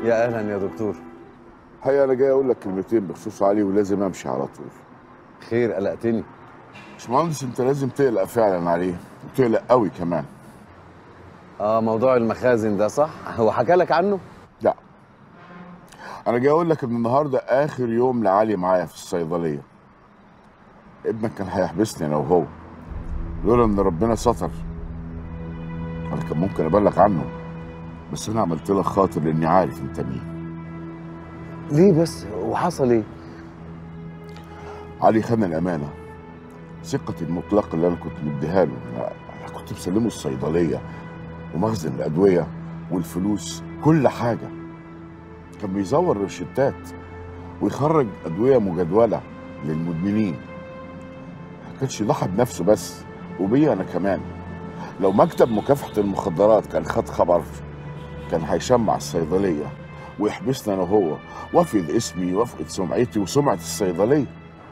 يا اهلا يا دكتور الحقيقه انا جاي اقول لك كلمتين بخصوص علي ولازم امشي على طول خير قلقتني باشمهندس انت لازم تقلق فعلا عليه وتقلق قوي كمان اه موضوع المخازن ده صح هو حكى لك عنه لا انا جاي اقول لك ان النهارده اخر يوم لعلي معايا في الصيدليه ابنك كان هيحبسني انا وهو لولا ان ربنا ستر انا كان ممكن ابلغ عنه بس انا عملت لك خاطر لاني عارف انت مين ليه بس وحصل ايه علي خان الامانه ثقتي المطلقه اللي انا كنت مديها له انا كنت مسلمه الصيدليه ومخزن الادويه والفلوس كل حاجه كان بيزور روشتات ويخرج ادويه مجدوله للمدمنين ما كانش يضحي بنفسه بس وبيا انا كمان لو مكتب مكافحه المخدرات كان خد خبر كان هيشمع الصيدليه ويحبسنا انا وهو وافقد اسمي وافقد سمعتي وسمعه الصيدليه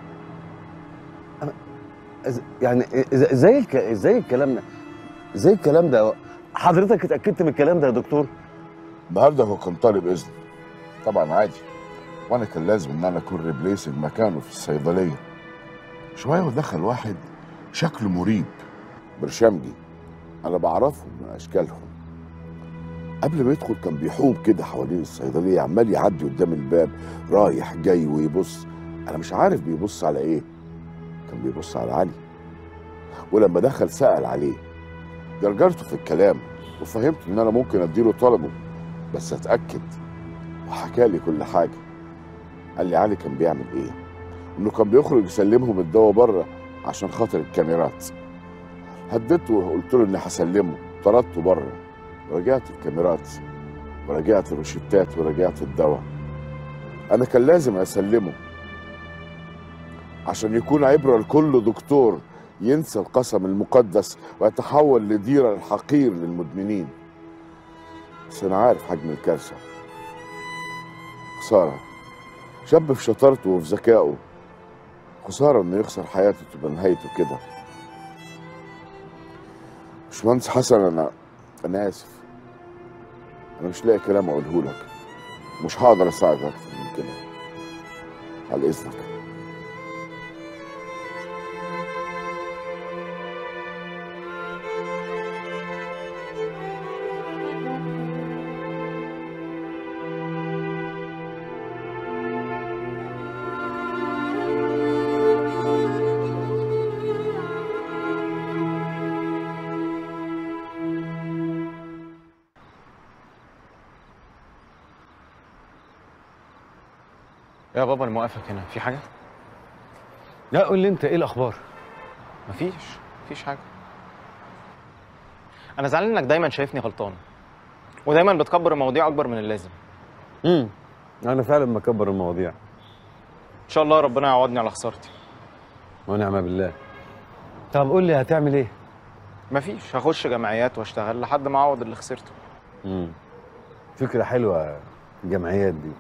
إز- يعني إز- ازاي الك... ازاي الكلام ده ازاي الكلام ده حضرتك اتاكدت من الكلام ده يا دكتور النهارده هو كان طالب اذن طبعا عادي وانا كان لازم ان انا اكون ريبليسنج مكانه في الصيدليه شويه ودخل واحد شكله مريب برشامجي انا بعرفهم من اشكالهم قبل ما يدخل كان بيحوم كده حوالين الصيدليه عمال يعدي قدام الباب رايح جاي ويبص انا مش عارف بيبص على ايه كان بيبص على علي ولما دخل سأل عليه جرجرته في الكلام وفهمت ان انا ممكن اديله طلبه بس اتاكد وحكى لي كل حاجه قال لي علي كان بيعمل ايه انه كان بيخرج يسلمهم الدواء بره عشان خاطر الكاميرات هددته وقلت له اني هسلمه طردته بره ورجعت الكاميرات ورجعت الروشتات ورجعت الدواء انا كان لازم اسلمه عشان يكون عبره لكل دكتور ينسى القسم المقدس ويتحول لديرة الحقير للمدمنين بس أنا عارف حجم الكارثة خسارة شاب في شطارته وفي ذكائه خسارة إنه يخسر حياته تبقى نهايته كده باشمهندس حسن أنا أنا آسف أنا مش لاقي كلام أقوله لك مش هقدر أساعدك أكتر من كده على إذنك يا بابا انا موقفك هنا في حاجه لا قول لي انت ايه الاخبار مفيش مفيش حاجه انا زعلان انك دايما شايفني غلطان ودايما بتكبر المواضيع اكبر من اللازم امم انا فعلا بكبر المواضيع ان شاء الله ربنا يعوضني على خسارتي ونعم بالله طب قول لي هتعمل ايه مفيش هخش جمعيات واشتغل لحد ما اعوض اللي خسرته امم فكره حلوه الجمعيات دي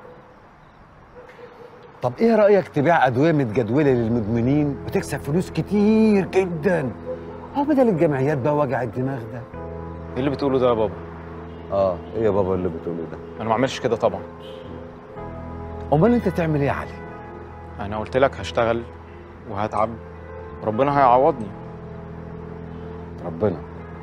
طب ايه رايك تبيع ادويه متجدوله للمدمنين وتكسب فلوس كتير جدا هو بدل الجمعيات بقى وجع الدماغ ده ايه اللي بتقوله ده يا بابا اه ايه يا بابا اللي بتقوله ده انا ما اعملش كده طبعا امال انت تعمل ايه يا علي انا قلت لك هشتغل وهتعب ربنا هيعوضني ربنا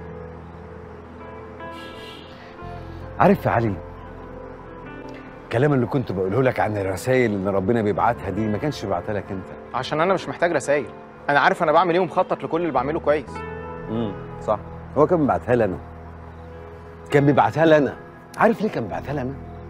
عارف يا علي الكلام اللي كنت بقوله لك عن الرسائل اللي ربنا بيبعتها دي ما كانش بيبعتها لك انت عشان انا مش محتاج رسايل انا عارف انا بعمل ايه ومخطط لكل اللي بعمله كويس امم صح هو كان بيبعتها لي انا كان بيبعتها لي انا عارف ليه كان بيبعتها لي انا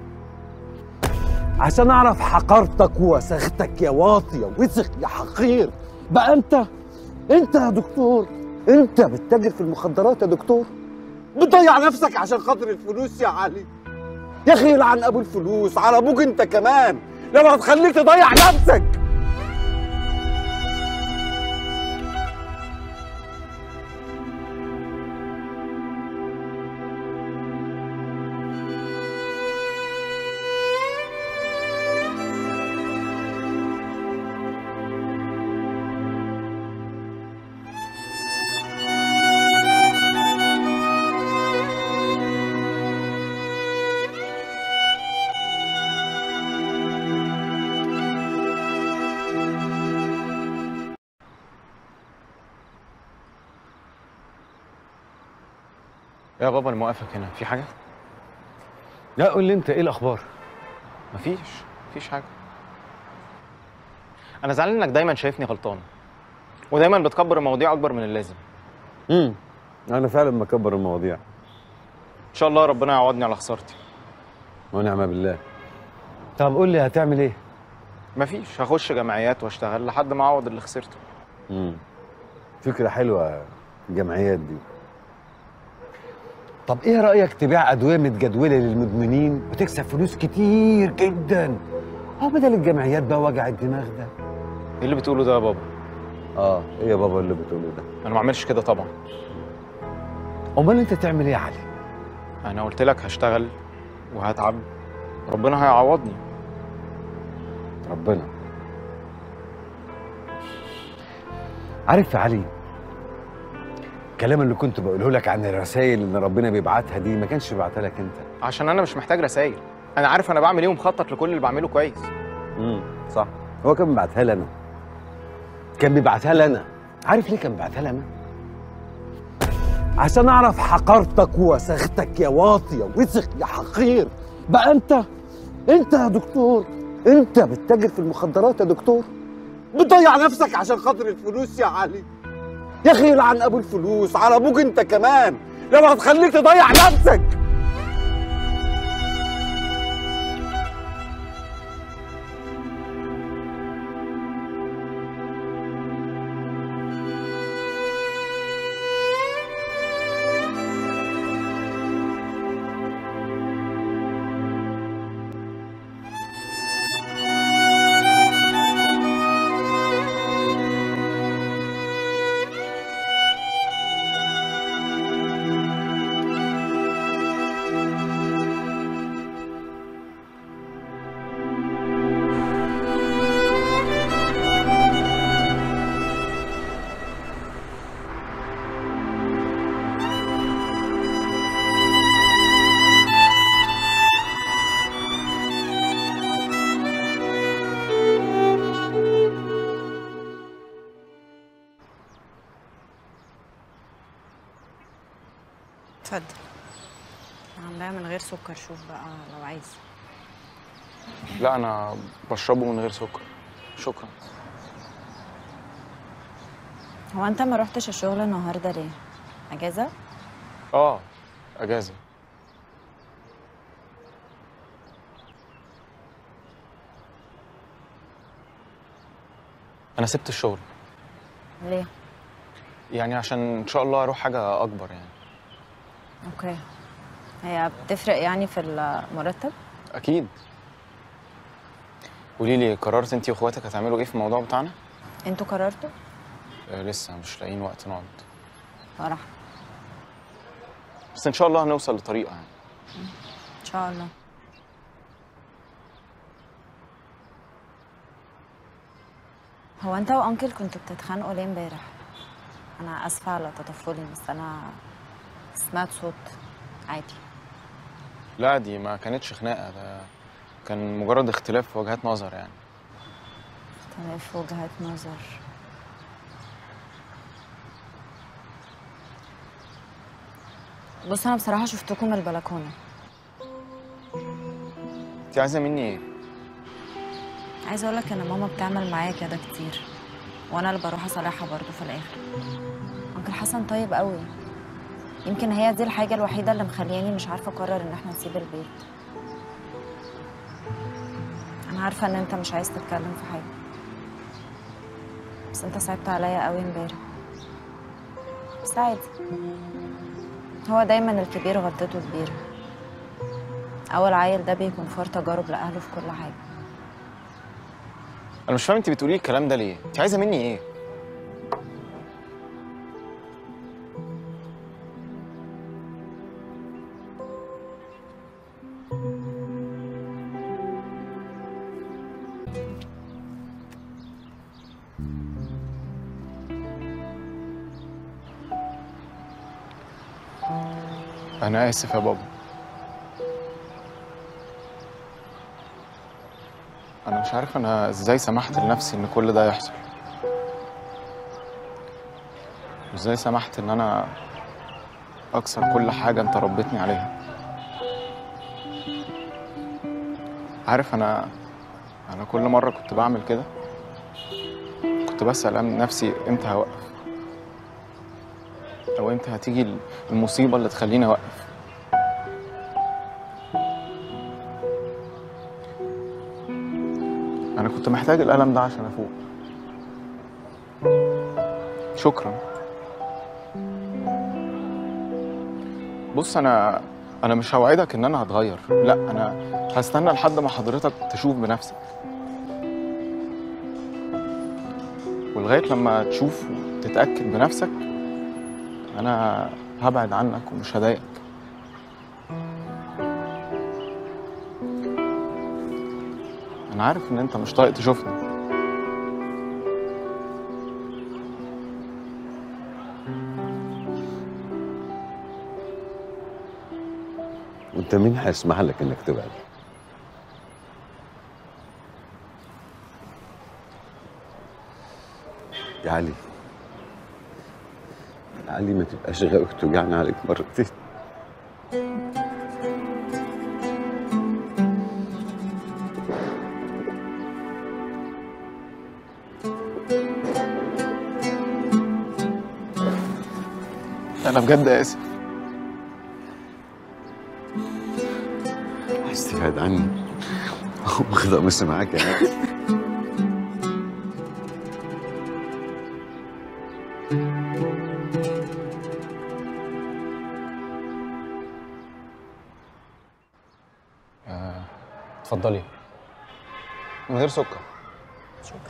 عشان اعرف حقارتك ووسختك يا واطي يا وسخ يا حقير بقى انت انت يا دكتور انت بتتاجر في المخدرات يا دكتور بتضيع نفسك عشان خاطر الفلوس يا علي يا اخي يلعن ابو الفلوس على ابوك انت كمان لما هتخليك تضيع نفسك يا بابا اللي موقفك هنا في حاجه لا قول لي انت ايه الاخبار مفيش مفيش حاجه انا زعلان انك دايما شايفني غلطان ودايما بتكبر المواضيع اكبر من اللازم امم انا فعلا مكبر المواضيع ان شاء الله ربنا يعوضني على خسارتي ونعم بالله طب قول لي هتعمل ايه مفيش هخش جمعيات واشتغل لحد ما اعوض اللي خسرته امم فكره حلوه الجمعيات دي طب ايه رايك تبيع ادويه متجدوله للمدمنين وتكسب فلوس كتير جدا اه بدل الجمعيات بقى وجع الدماغ ده ايه اللي بتقوله ده يا بابا اه ايه يا بابا اللي بتقوله ده انا ما اعملش كده طبعا امال انت تعمل ايه يا علي انا قلت لك هشتغل وهتعب ربنا هيعوضني ربنا عارف يا علي الكلام اللي كنت بقوله لك عن الرسائل اللي ربنا بيبعتها دي ما كانش بيبعتها لك انت عشان انا مش محتاج رسائل انا عارف انا بعمل ايه ومخطط لكل اللي بعمله كويس امم صح هو كان بيبعتها لي انا كان بيبعتها لي انا عارف ليه كان بيبعتها لي انا عشان اعرف حقارتك وسختك يا واطي يا وسخ يا حقير بقى انت انت يا دكتور انت بتتاجر في المخدرات يا دكتور بتضيع نفسك عشان خاطر الفلوس يا علي يا اخي لعن ابو الفلوس على ابوك انت كمان لو هتخليك تضيع نفسك اتفضل عاملاها من غير سكر شوف بقى لو عايز لا انا بشربه من غير سكر شكرا هو انت ما روحتش الشغل النهارده ليه اجازه اه اجازه انا سبت الشغل ليه يعني عشان ان شاء الله اروح حاجه اكبر يعني اوكي هي بتفرق يعني في المرتب اكيد قولي لي قررت انت واخواتك هتعملوا ايه في الموضوع بتاعنا انتوا قررتوا آه لسه مش لاقيين وقت نقعد فرح بس ان شاء الله هنوصل لطريقه يعني ان شاء الله هو انت وانكل كنتوا بتتخانقوا ليه امبارح انا اسفه على تطفلي بس انا سمعت صوت عادي لا دي ما كانتش خناقه ده كان مجرد اختلاف في وجهات نظر يعني اختلاف وجهات نظر بص انا بصراحه شفتكم من البلكونه انت عايزه مني ايه عايزه اقول لك ان ماما بتعمل معايا كده كتير وانا اللي بروح اصالحها برضه في الاخر انكل حسن طيب قوي يمكن هي دي الحاجه الوحيده اللي مخلياني مش عارفه اقرر ان احنا نسيب البيت انا عارفه ان انت مش عايز تتكلم في حاجه بس انت صعبت عليا قوي امبارح بس عادي هو دايما الكبير غلطته كبيره اول عيل ده بيكون فار تجارب لاهله في كل حاجه انا مش فاهم انت بتقولي الكلام ده ليه انت عايزه مني ايه انا اسف يا بابا انا مش عارف انا ازاي سمحت لنفسي ان كل ده يحصل وازاي سمحت ان انا اكسر كل حاجه انت ربيتني عليها عارف انا انا كل مره كنت بعمل كده كنت بسأل نفسي امتى هوقف او امتى هتيجي المصيبه اللي تخليني اوقف انا كنت محتاج الالم ده عشان افوق شكرا بص انا انا مش هوعدك ان انا هتغير لا انا هستنى لحد ما حضرتك تشوف بنفسك ولغايه لما تشوف وتتاكد بنفسك انا هبعد عنك ومش هضايقك انا عارف ان انت مش طايق تشوفني وانت مين هيسمح لك انك تبعد يا علي يا علي ما تبقاش غاوي توجعني عليك مرتين انا بجد اسف عايز تبعد عني واخد بس معاك يا علي اتفضلي من غير سكر شكرا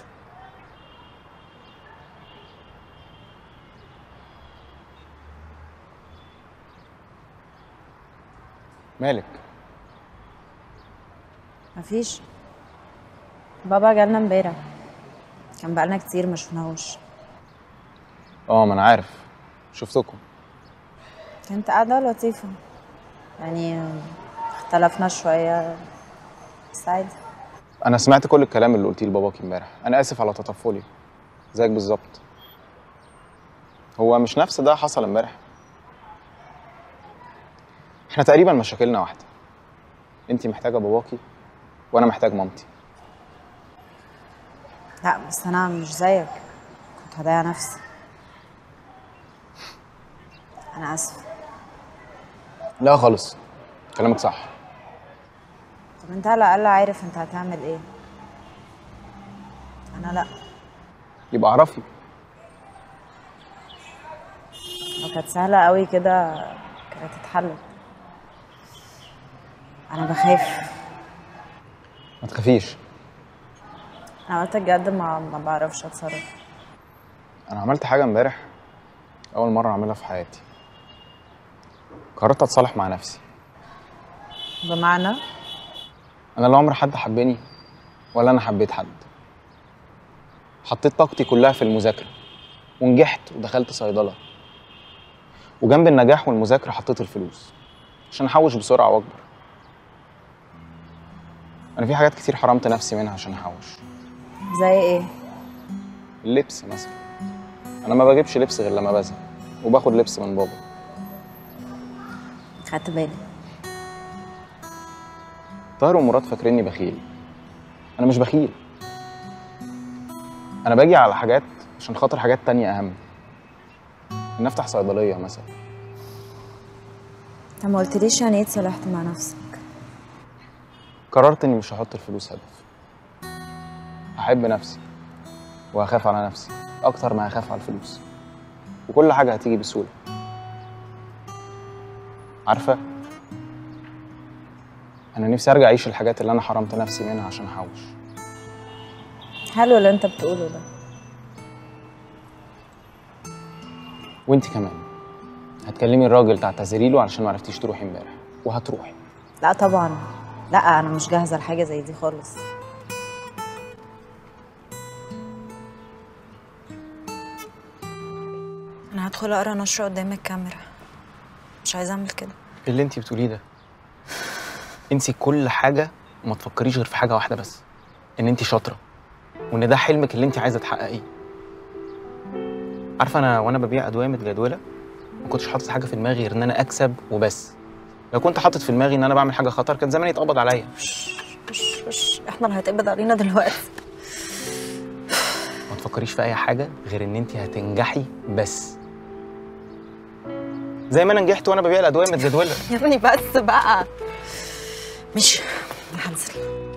مالك مفيش بابا جالنا امبارح كان بقالنا كتير ما شفناهوش اه ما انا عارف شفتكم كانت قاعدة لطيفة يعني اختلفنا شوية بس عادي انا سمعت كل الكلام اللي قلتيه لباباك امبارح انا اسف على تطفلي زيك بالظبط هو مش نفس ده حصل امبارح احنا تقريبا مشاكلنا واحده انتي محتاجه باباكي وانا محتاج مامتي لا بس انا مش زيك كنت هضيع نفسي انا اسفة لا خالص كلامك صح طب انت على الاقل عارف انت هتعمل ايه انا لا يبقى اعرفي لو كانت سهلة قوي كده كانت اتحلت انا بخاف ما تخافيش انا قلت بجد ما ما بعرفش اتصرف انا عملت حاجه امبارح اول مره اعملها في حياتي قررت اتصالح مع نفسي بمعنى انا لا عمر حد حبني ولا انا حبيت حد حطيت طاقتي كلها في المذاكره ونجحت ودخلت صيدله وجنب النجاح والمذاكره حطيت الفلوس عشان احوش بسرعه واكبر انا في حاجات كتير حرمت نفسي منها عشان احوش زي ايه اللبس مثلا انا ما بجيبش لبس غير لما بزهق وباخد لبس من بابا خدت بالي طاهر ومراد فاكريني بخيل انا مش بخيل انا باجي على حاجات عشان خاطر حاجات تانية اهم ان افتح صيدليه مثلا انت ما قلتليش يعني ايه اتصالحت مع نفسك قررت اني مش هحط الفلوس هدف هحب نفسي وهخاف على نفسي اكتر ما هخاف على الفلوس وكل حاجه هتيجي بسهوله عارفه انا نفسي ارجع اعيش الحاجات اللي انا حرمت نفسي منها عشان احوش حلو اللي انت بتقوله ده وانت كمان هتكلمي الراجل تعتذري له علشان ما عرفتيش تروحي امبارح وهتروحي لا طبعا لا انا مش جاهزه لحاجه زي دي خالص انا هدخل اقرا نشره قدام الكاميرا مش عايزه اعمل كده ايه اللي انت بتقوليه ده انسي كل حاجه وما تفكريش غير في حاجه واحده بس ان انت شاطره وان ده حلمك اللي انت عايزه تحققيه عارفه انا وانا ببيع ادويه متجدوله ما كنتش حاطط حاجه في دماغي غير ان انا اكسب وبس لو كنت حاطط في دماغي ان انا بعمل حاجه خطر كان زماني اتقبض عليا وش وش احنا اللي هيتقبض علينا دلوقتي ما تفكريش في اي حاجه غير ان انت هتنجحي بس زي ما انا نجحت وانا ببيع الادويه متجدوله يا ابني بس بقى مش انا هنزل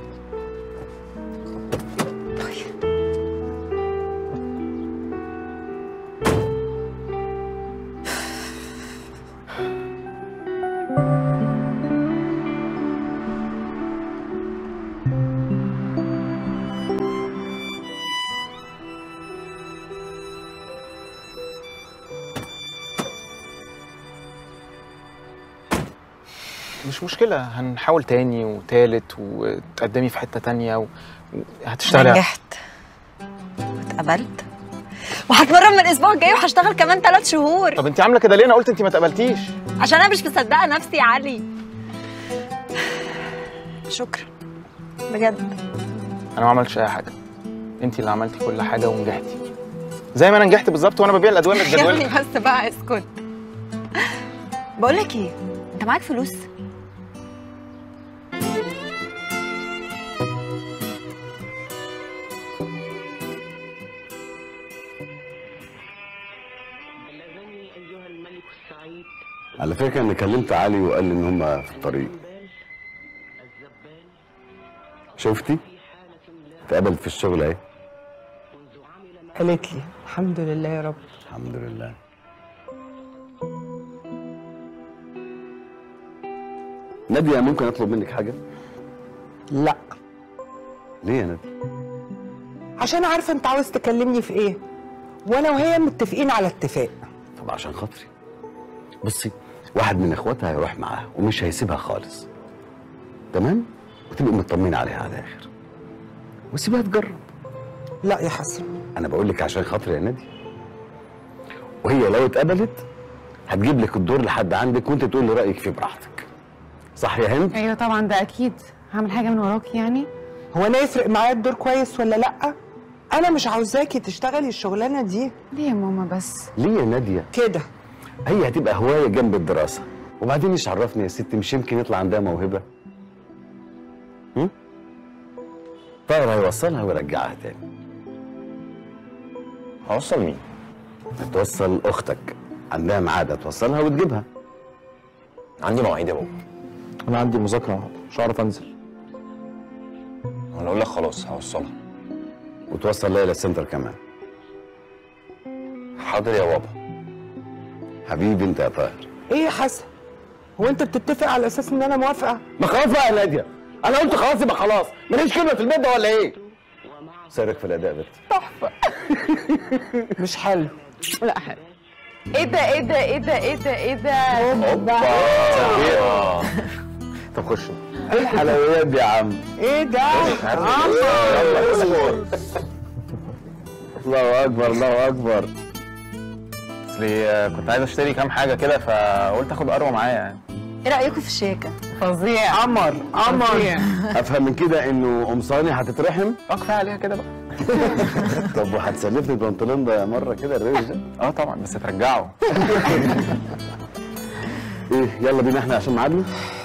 مش مشكله هنحاول تاني وتالت وتقدمي في حته تانية و... هتشتغلي نجحت واتقبلت وهتمرن من الاسبوع الجاي وهشتغل كمان ثلاث شهور طب انت عامله كده ليه انا قلت انت ما تقبلتيش عشان انا مش مصدقه نفسي يا علي شكرا بجد انا ما عملتش اي حاجه انت اللي عملتي كل حاجه ونجحتي زي ما انا نجحت بالظبط وانا ببيع الادويه يا متجدوله ابني بس بقى اسكت بقول لك ايه انت معاك فلوس على فكره انا كلمت علي وقال لي ان هم في الطريق شفتي اتقبلت في الشغل اهي قالت لي الحمد لله يا رب الحمد لله نادية ممكن اطلب منك حاجه لا ليه يا نادية عشان عارفه انت عاوز تكلمني في ايه وانا وهي متفقين على اتفاق طب عشان خاطري بصي واحد من اخواتها هيروح معاها ومش هيسيبها خالص تمام وتبقي مطمنه عليها على الاخر وسيبها تجرب لا يا حسن انا بقول لك عشان خاطري يا نادي وهي لو اتقبلت هتجيب لك الدور لحد عندك وانت تقول لي رايك فيه براحتك صح يا هند ايوه طبعا ده اكيد هعمل حاجه من وراكي يعني هو انا يفرق معايا الدور كويس ولا لا انا مش عاوزاكي تشتغلي الشغلانه دي ليه يا ماما بس ليه يا ناديه كده هي هتبقى هوايه جنب الدراسه وبعدين ايش عرفني يا ستي مش يمكن يطلع عندها موهبه هم؟ طاهر هيوصلها ويرجعها تاني هوصل مين هتوصل اختك عندها ميعاد هتوصلها وتجيبها عندي مواعيد يا بابا انا عندي مذاكره مش هعرف انزل انا اقول لك خلاص هوصلها وتوصل ليلى السنتر كمان حاضر يا بابا حبيبي انت يا طاهر ايه يا حسن هو انت بتتفق على اساس ان انا موافقه ما خلاص بقى يا ناديه انا قلت خلاص يبقى خلاص ماليش كلمه في البيت ده ولا ايه سيرك في الاداء بنت مش حلو لا حلو ايه ده ايه ده ايه ده ايه ده ايه ده اوبا طب خش ايه الحلويات دي يا عم ايه ده الله اكبر الله اكبر اصلي كنت عايز اشتري كام حاجه كده فقلت اخد اروى معايا يعني ايه رايكم في الشياكه فظيع قمر قمر افهم من كده انه قمصاني هتترحم اه كفايه عليها كده بقى طب وهتسلفني البنطلون ده مره كده الروش ده اه طبعا بس ترجعه ايه يلا بينا احنا عشان ميعادنا